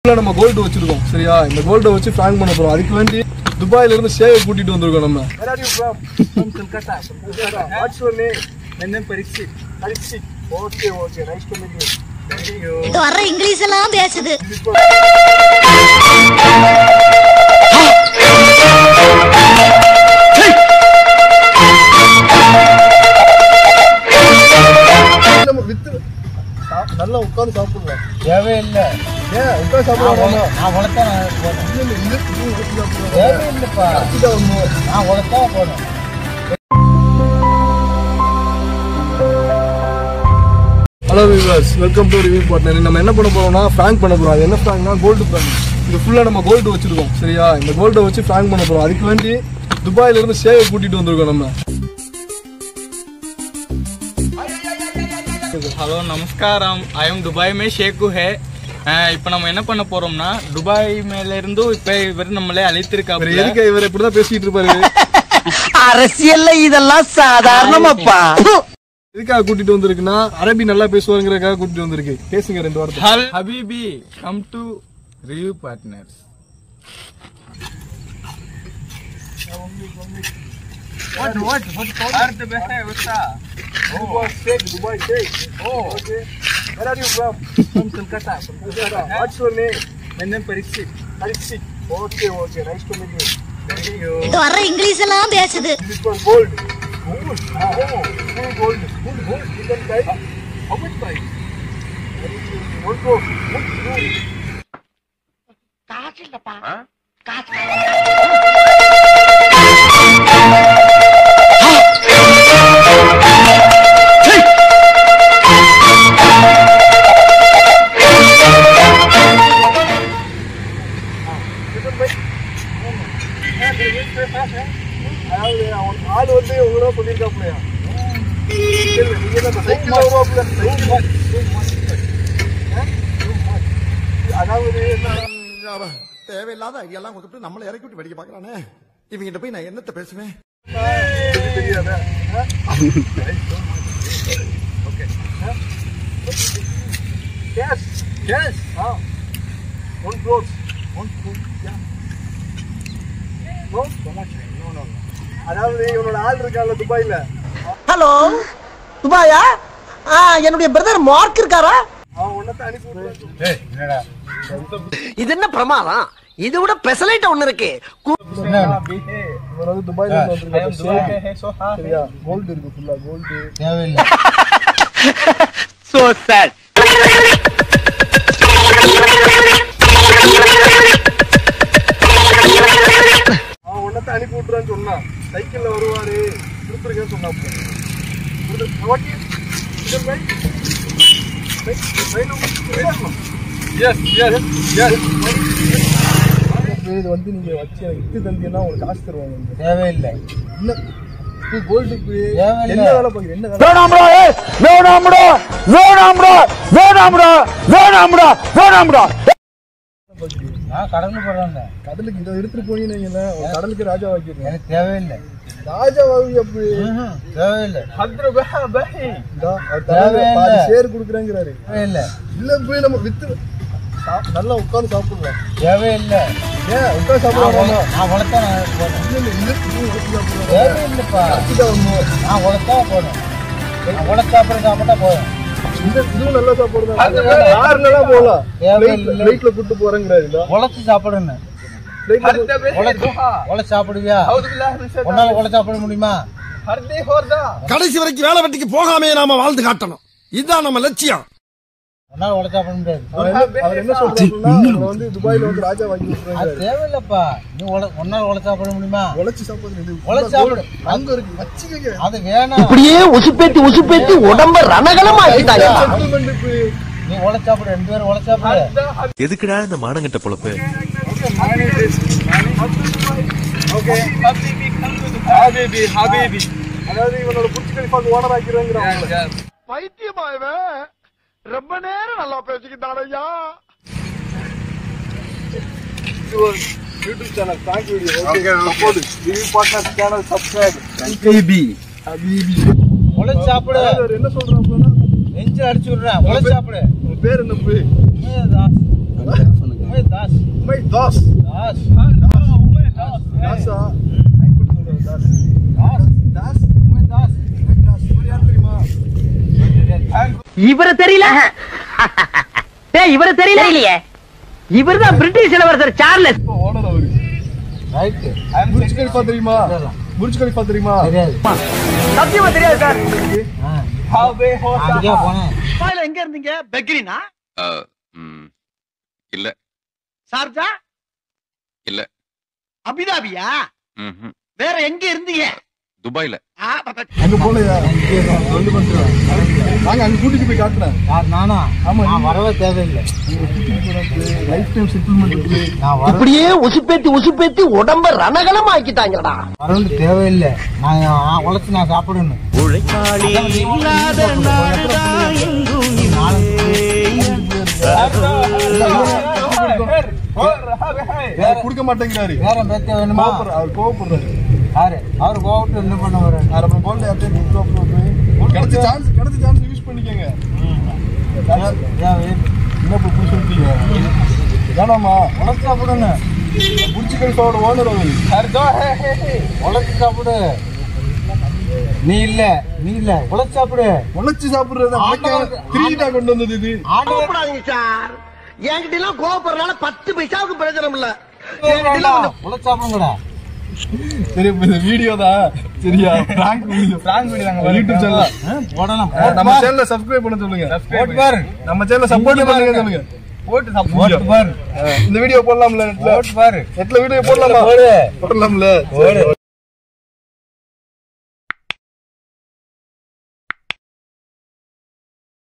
ஃபுல்லாக நம்ம கோல்டு வச்சிருக்கோம் சரியா இந்த கோல்டை வச்சு ஃப்ராங்க் பண்ண போறோம் அதுக்கு வேண்டி துபாயில இருந்து ஷேவை கூட்டிட்டு வந்திருக்கோம் நம்ம Where are you from? From Kolkata. Kolkata. What's your name? My name Parikshit. Parikshit. Okay, okay. Nice to meet you. Thank you. இது வர்ற இங்கிலீஷ் எல்லாம் பேசுது நம்ம வித்து சாப்~ நல்லா உட்காந்து சாப்பிடலாம் தேவையில்லை ஏன் உட்காந்து சாப்பிடலாம் நான் உழைத்தா நான் போதும் தேவையில்லைப்பா நான் உழைத்தா போதும் hello viewers welcome to review partner நம்ம என்ன பண்ண போறோம்னா ஃப்ராங்க் பண்ண போறோம் அது என்ன ஃப்ராங்க்னா கோல்டு ஃப்ராங்க் இது ஃபுல்லாக நம்ம கோல்டு வச்சிருக்கோம் சரியா இந்த கோல்டை வச்சு ஃப்ராங்க் பண்ண போறோம் அதுக்கு வேண்டி துபாயில இருந்து ஷேவை கூட்டிட்டு வந்திருக்கோம் நம்ம ஹலோ நமஸ்காரம் ஐ எம் துபாய் மே ஷேக்கு ஹே அஹ் இப்போ நம்ம என்ன பண்ண போறோம்னா துபாய் மேல இருந்து இப்ப இவர் நம்மளே இவர் அழைத்திருக்காரு எதுக்கு இவர் இப்படிதான் பேசிட்டு இருப்பாரு அரசியல்ல இதெல்லாம் சாதாரணமாப்பா எதுக்காக கூட்டிட்டு வந்திருக்குன்னா அரபி நல்லா பேசுவாருங்கிறதுக்காக கூட்டிட்டு வந்திருக்கு பேசுங்க ரெண்டு வார்த்தை ஹல் ஹபீபி come to review partners What? What? What? What? the best है उसका? Dubai Sheikh. Dubai Sheikh. Oh. Okay. Where are you from? From Kolkata. From Kolkata. What's your name? My name Parikshit. Parikshit. Okay, okay. Nice to meet you. Thank you. இது வர்ற English எல்லாம் பேசுது This one gold. Gold. Oh, full gold. Full gold. You can buy. How much price? One crore. One crore. அதாவது அவன் ஆள் வந்து உங்களோட சொல்லியிருக்காப்லையா இல்ல, நீங்க தான் சைக்கிள் வருவாப்புல சைக்கிள் அதாவது என்ன தேவையில்லாத ஐடியாலாம் கொடுத்துட்டு நம்மளை இறக்கி விட்டு வெடிக்க பார்க்கறானே இவங்கிட்ட போய் நான் என்னத்த பேசுவேன் தெரியாதா ஓகே கேஷ் கேஷ் ஆ one cross one cross yeah no no no அதாவது இவனோட ஆள் இருக்கான்ல துபாயில ஹலோ துபாயா ஆ என்னுடைய பிரதர் மார்க் இருக்காரா அவன் உன்னத்தை அனுப்பி விடுறான் இது என்ன பிரமாதம் இது விட பெசலைட் ஒண்ணு இருக்கு கு- இவர் வந்து துபாயில இருந்து வந்திருக்காரு சரியா கோல்டு இருக்கு ஃபுல்லா கோல்டு தேவையில்லை So sad. அவன் உன்னத்தை அனுப்பி விட்டுறான்னு சொன்னான் சைக்கிள்ல வருவாரு கொடுத்துருக்கேன்னு சொன்னாப்புல கொடுத்து- ஓகே இது பை. பை. பை நம்ம. எஸ் எஸ் எஸ் இது வந்து நீங்க வச்சு எனக்கு வித்து தந்தீங்கன்னா உங்களுக்கு காசு தருவாங்க இங்க. தேவையில்லை என்ன கோல்டுக்கு தேவையில்லை. என்ன வேலை பாக்குறீங்க என்ன வேலை வேணாம்டா ஏய், வேணாம்டா வேணாம்டா வேணாம்டா வேணாம்டா வேணாம்டா நான் கடந்து போடுறேன் கடலுக்கு இதை எடுத்துட்டு போனீங்கன்னா கடலுக்கு ராஜா வாக்கிடுறேன் எனக்கு தேவையில்லை ராஜா வாங்கி அப்படி ம்ஹும். தேவையில்லை ஹத்ரு பஹா பஹி. இந்தா, அவர் தலையில தேவையில்லை. பாதி ஷேர் கொடுக்குறேங்கிறாரு தேவையில்லை இல்ல போய் நம்ம வித்து சாப்~ நல்லா உட்காந்து சாப்பிடலாம் தேவையில்லை ஏன் உட்காந்து நான் சாப்பிடலாம் உழை- நான் உழைத்தா நான் போதும் இல்ல, இல்ல, இல்ல, இதுவும் உழைச்சு சாப்பிடலாம். தேவையில்லைப்பா இதுதான் ஒண்ணு. நான் உழைத்தா போதும் நான் உழைச்சா அப்புறம் சாப்பிட்டா போதும் இந்த இதுவும் நல்லா சாப்பிடுறதா கார்லாம் போகலாம் தேவையில்லை. ஃபிளைட்ல கூட்டு போறேங்கிறாரு இதா. உழைச்சு சாப்பிடுன்னு ஃபிளைட்ல ஹர்த பஹி உழைச்சு துஹா. உழைச்சு சாப்பிடுவியா அவுது பில்லாஹி மின் ஷைத்தானிர் உன்னால உழைச்சு சாப்பிட முடியுமா ஹர்தி ஹோர்தா. கடைசி வரைக்கும் வேலை வெட்டிக்கு போகாமே நாம வாழ்ந்து காட்டணும் இதுதான் நம்ம லட்சியம் உன்னால உழைச்சு சாப்பிட முடியாது அவர் என்ன- அவர் என்ன சொல்றாருன்னா அவரை வந்து துபாயில வந்து ராஜா வாங்கி அது விட்டுறாரு தேவையில்லப்பா நீ உழ உன்னால உழைச்சு சாப்பிட முடியுமா உழைச்சு சாப்பிடுறது உழைச்சு சாப்பிடு அங்க இருக்கு வச்சுக்கங்க அது வேணாம் இப்படியே உசுப்பேத்தி உசுப்பேத்தி உடம்ப ரணகலம் ஆக்கிட்டாங்க செட்டில்மெண்ட்டுக்கு நீ உழைச்சு சாப்பிடு ரெண்டு பேரும் உழைச்சு சாப்பிடு ஹர்தா ஹர்தி. எதுக்குடா இந்த மானங்கட்ட பொழப்பு Okay. ஹபீபி come to Dubai. ஹபீபி ஹபீபி அதாவது இவனோட புடிச்சு கழிப்பாக்கு ஓனர் ஆக்கிறாங்கிறாங்க Yes. பைத்தியமா இவன் ரொம்ப நேரம் நல்லா பேசிக்கிட்டான் ஐயா YouTube channel thank video okay support review partner channel subscribe ஹபீபி ஹபீபி உழைச்சு சாப்பிடு அதாவது அவர் என்ன சொல்றாங்கன்னா நெஞ்சு அடிச்சு விடுறேன் உழைச்சு சாப்பிடு உங்க பேர் என்ன போய் मैं दस உமை தாஸ் दस தாஸா பயன்படுத்த சொல்றேன் தாஸ் दस தாஸ் मैं दस உமை தாஸ் இவர் யார் தெரியுமா இவரு தெரியல டேய் இவரு தெரியல இல்லையே இவர்தான் பிரிட்டிஷ் இளவரசர் சார்லஸ் இப்போ ஓனர் அவரு राइट புர்ஜ் கலிஃபா தெரியுமா புர்ஜ் கலிஃபா தெரியுமா சத்தியமா தெரியாது சார் हाउ बे हो सा क्या बोले துபாயில எங்க இருந்தீங்க பெக்ரினா இல்ல சார்ஜா இல்ல. அபிதாபியா ம்ஹும். வேற எங்க இருந்தீங்க துபாயில ஆ, பத்த- அங்க போலையா சொல்லு பண்றேன் நாங்க அங்க கூட்டிட்டு போய் காட்டுறேன் यार नाना ஆமா நான் வரவே தேவையில்லை லைஃப் டைம் செட்டில்மெண்ட் இருக்கு நான் வர இப்படியே உசுப்பேத்தி உசுப்பேத்தி உடம்ப ரணகலம் ஆக்கிட்டாங்கடா வரவேண்டிய தேவையில்லை நான் நான் உழைச்சு நான் சாப்பிடணும் வேற கொடுக்க மாட்டேங்கிறாரு வேற பேத்த வேணுமா கோவப்படுற- அவர் கோவப்படுறாரு யாரு அவர் கோவிட்டு என்ன பண்ண வர நான் நம்ம கோல்டு யார்ட்டையும் கொடுத்து அப்புறம் கிடைச்ச சான்ஸ் கிடைச்ச சான்ஸ் யூஸ் பண்ணிக்கங்க என்ன இப்போ புதுசு சொல்லிட்டீங்க வேணாமா உழைச்சு சாப்பிடணும் புர்ஜ் கலிஃபாவோட ஓனர் அவரு உழைச்சு சாப்பிடு நீ இல்ல நீ இல்ல உழைச்சு சாப்பிடு உழைச்சு சாப்பிடுறது திருக்கிட்டா கொண்டு வந்தது இது ஆண்டவர் கோவப்படாதீங்க சார் என்கிட்ட எல்லாம் கோவப்படுறதுனால பத்து பைசாவுக்கு பிரயோஜனம் இல்ல என்கிட்ட எல்லாம் கொஞ்சம் உழைச்சு சாப்பிடுங்கடா சரி இப்ப இந்த வீடியோ தான் சரியா பிராங்க் வீடியோ பிராங்க் வீடியோ நாங்க யூடியூப் சேனல் போடலாம் நம்ம சேனலை சப்ஸ்கிரைப் பண்ண சொல்லுங்க போட்டு பாரு நம்ம சேனலை சப்போர்ட் பண்ணுங்க சொல்லுங்க போட்டு போட்டு பாரு இந்த வீடியோ போடலாம்ல நெட்ல போட்டு பாரு நெட்ல வீடியோ போடலாமா போடலாம்ல